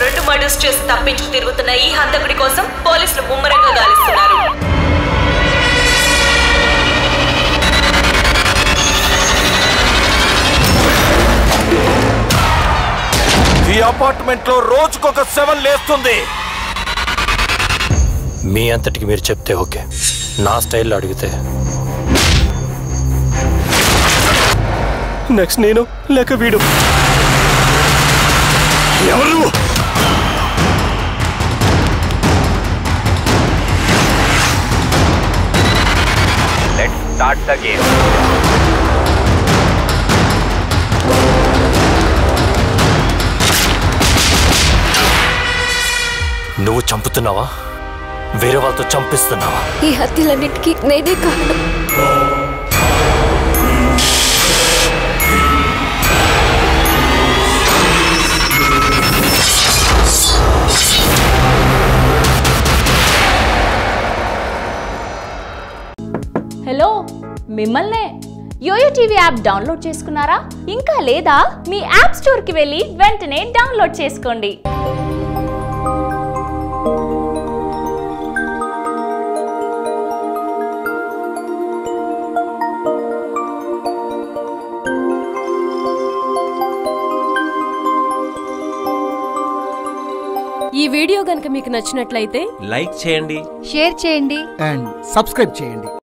రెండు మర్డర్స్ చేసి తప్పించుకు తిరుగుతున్న ఈ హంతకుడి కోసం పోలీసులు ముమ్మరంగా గాలిస్తున్నారు ఈ అపార్ట్మెంట్ లో రోజుకొక సెవెన్ లేస్తుంది మీ అంతటికి మీరు చెప్తే ఓకే నా స్టైల్లో అడిగితే నెక్స్ట్ నేను లేక వీడు ఎవరు Let's start the game. నువ్వు చంపుతున్నావా వేరే వాళ్ళతో చంపిస్తున్నావా ఈ హత్యలన్నిటికీ నేనే కారణం హలో మిమ్మల్నే యోయో టీవీ యాప్ డౌన్లోడ్ చేసుకున్నారా ఇంకా లేదా మీ యాప్ స్టోర్కి వెళ్ళి వెంటనే డౌన్లోడ్ చేసుకోండి ఈ వీడియో గనుక మీకు నచ్చినట్లయితే లైక్ చేయండి షేర్ చేయండి అండ్ సబ్స్క్రైబ్ చేయండి